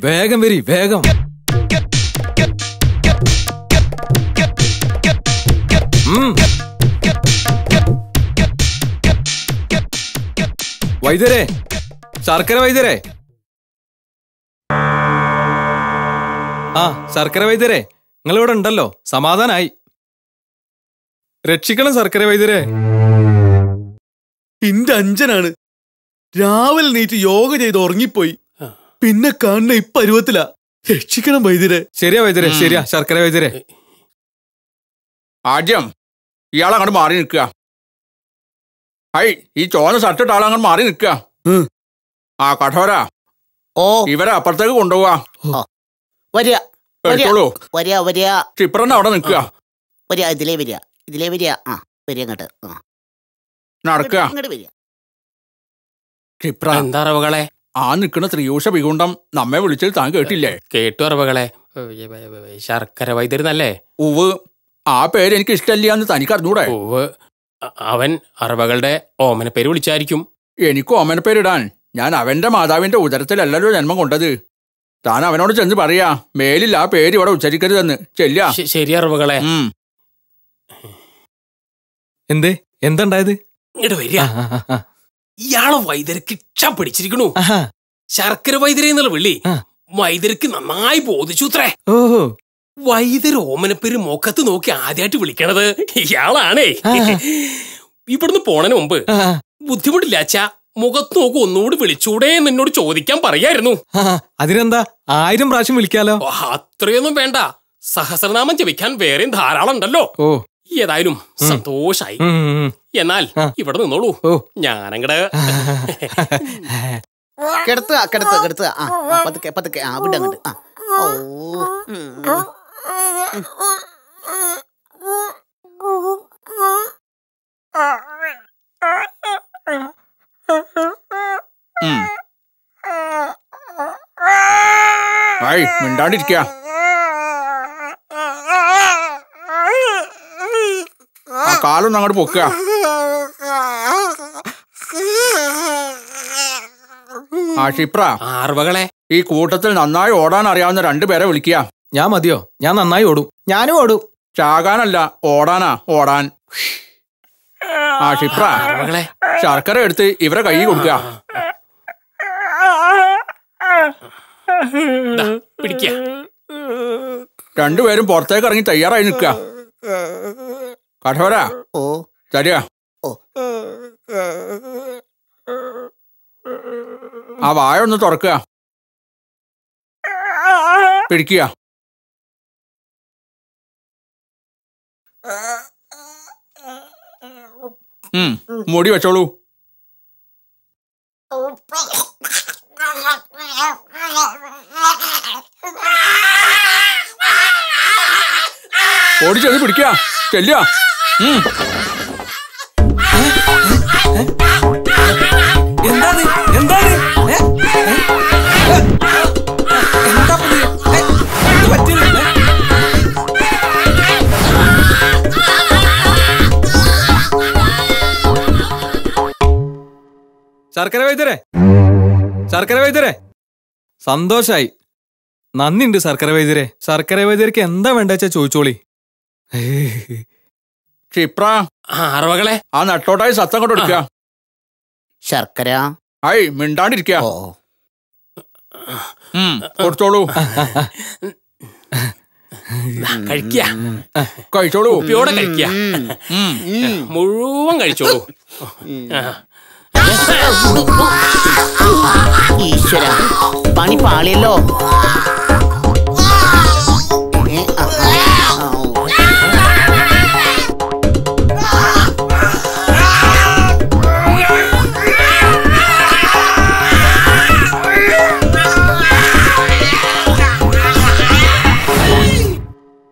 വേഗം വരി വേഗം ഉം. വൈദ്യരെ ശർക്കര വൈദ്യരെ ആ ശർക്കര വൈദ്യരെ നിങ്ങൾ ഇവിടെ ഉണ്ടല്ലോ സമാധാനായി രക്ഷിക്കണം ശർക്കര വൈദ്യരെ ഇന്റെ അഞ്ചനാണ് രാവിലെ നീറ്റ് യോഗ ചെയ്ത് ഉറങ്ങിപ്പോയി പിന്നെ കാണുന്ന ഇപ്പരുവത്തിലാ രക്ഷിക്കണം വൈദ്യരെ ശരിയാ വൈദ്യരെ ശരിയാ ശർക്കര വൈദ്യരെ ആദ്യം ഇയാൾ അങ്ങോട്ട് മാറി നിൽക്കുക ഹൈ ഈ ചോന്ന ഷർട്ടിട്ട ആൾ അങ്ങോട്ട് മാറി നിൽക്കുക ഉം. ആ കഠോര ഓ ഇവരെ അപ്പുറത്തേക്ക് കൊണ്ടുപോവാ വരിക വരിക എടുത്തോളൂ വരിക വരിക ക്ഷിപ്രൻ അവിടെ നിൽക്കുക വരിക ഇതിലേ വരിക ഇതിലേ വരിക ആ വരിക അങ്ങോട്ട് ആ നടക്കുക ഇങ്ങോട്ട് വരിക ക്ഷിപ്ര എന്താ അറവുകളെ ആ നിൽക്കുന്ന ത്രിയൂഷ വികുണ്ടം നമ്മെ വിളിച്ചത് താൻ കേട്ടില്ലേ കേട്ടു അറവുകളെ ശർക്കര വൈദ്യരുന്നല്ലേ ഉവ് ആ പേര് എനിക്ക് ഇഷ്ടമല്ല എന്ന് തനിക്ക് അറിഞ്ഞൂടെ ഓവ് അ- അവൻ അറവകളുടെ ഓമന പേര് വിളിച്ചായിരിക്കും എനിക്ക് ഓമന പേരിടാൻ ഞാൻ അവന്റെ മാതാവിന്റെ ഉദരത്തിലല്ലല്ലോ ജന്മം കൊണ്ടത് താൻ അവനോട് ചെന്ന് പറയാ മേലിൽ ആ പേര് ഇവിടെ ഉച്ചരിക്കരുതെന്ന് ചെല്ല ശ- ശരി അറവുകളെ എന്തേ എന്താണ്ടായത് ഇങ്ങോട്ട് വരിക ആ, ആ, ആ, ഇയാളെ വൈദ്യർക്ക് ഇഷ്ട പിടിച്ചിരിക്കണു ആഹാ. ശർക്കര വൈദ്യരെ എന്നുള്ള വിളി ആ. വൈദ്യർക്ക് നന്നായി ബോധിച്ചു അത്രേ ഓഹോ വൈദ്യർ ഓമനപ്പേര് മുഖത്ത് നോക്കി ആദ്യമായിട്ട് വിളിക്കണത് ഇയാളാണേ ആ. ഇവിടുന്ന് പോണതിന് മുമ്പ് ആ, ബുദ്ധിമുട്ടില്ല അച്ഛാ മുഖത്ത് നോക്കി ഒന്നുകൂടി വിളിച്ചൂടെ എന്ന് എന്നോട് ചോദിക്കാൻ പറയായിരുന്നു ആ, അതിനെന്താ ആയിരം പ്രാവശ്യം വിളിക്കാലോ ഓ, അത്രയൊന്നും വേണ്ട സഹസ്രനാമം ജപിക്കാൻ വേറെയും ധാരാളം ഉണ്ടല്ലോ ഓ ഏതായാലും സന്തോഷായി ഉം, ഉം, ഉം. എന്നാൽ ആ. ഇവിടെ നിന്നോളൂ ഓ ഞാനങ്ങട് കിടത്തുക കിടത്തുക കിടത്തുക ആ ആ, പതുക്കെ പതുക്കെ ആ വിട അങ്ങോട്ട് ആ ഓ ഉം, ഉം. ഉം. ഹൈ മിണ്ടാണ്ടിരിക്ക ആ കാലൊന്നും അങ്ങോട്ട് പൊക്കുക ആ ക്ഷിപ്ര ആർവകളെ ഈ കൂട്ടത്തിൽ നന്നായി ഓടാൻ അറിയാവുന്ന രണ്ടുപേരെ വിളിക്കുക ഞാൻ മതിയോ ഞാൻ നന്നായി ഓടും ഞാനും ഓടും ചാകാനല്ല ഓടാനാ ഓടാൻ ആ ക്ഷിപ്ര ആർവകളെ ശർക്കര എടുത്ത് ഇവരെ കൈ കൊടുക്കുക ദാ, പിടിക്ക രണ്ടുപേരും പുറത്തേക്ക് ഇറങ്ങി തയ്യാറായി നിൽക്കുക കഠോര ഓ തരിക ഓ ആ വായ ഒന്ന് തുറക്കുക പിടിക്കുക ഉം മുടി വെച്ചോളൂ ഓടിച്ചത് പിടിക്കുക ചെല്ലുക ഉം എന്താണ് എന്താണ് ഏ? ഏ? എന്താ ഇത്? ഏ? എന്ത് പറ്റിയത്? ഏ? ശർക്കര വൈദ്യരെ ശർക്കര വൈദ്യരെ സന്തോഷായി നന്ദിണ്ട് ശർക്കര വൈദ്യരെ ശർക്കര വൈദ്യർക്ക് എന്താ വേണ്ട വെച്ചാ ചോദിച്ചോളി ക്ഷിപ്ര ആർവകളെ ആ നട്ടോട്ടായി സത്തം കൊണ്ട് എടുക്കുക ശർക്കര ഐ മിണ്ടാണ്ടിരിക്കുക ഓ ഉം കൊടുത്തോളൂ കഴിക്ക കഴിച്ചോളൂ കുപ്പിയോടെ കഴിക്ക ഉം മുഴുവൻ കഴിച്ചോളൂ ആ. ഈശ്വര പണി പാളിയല്ലോ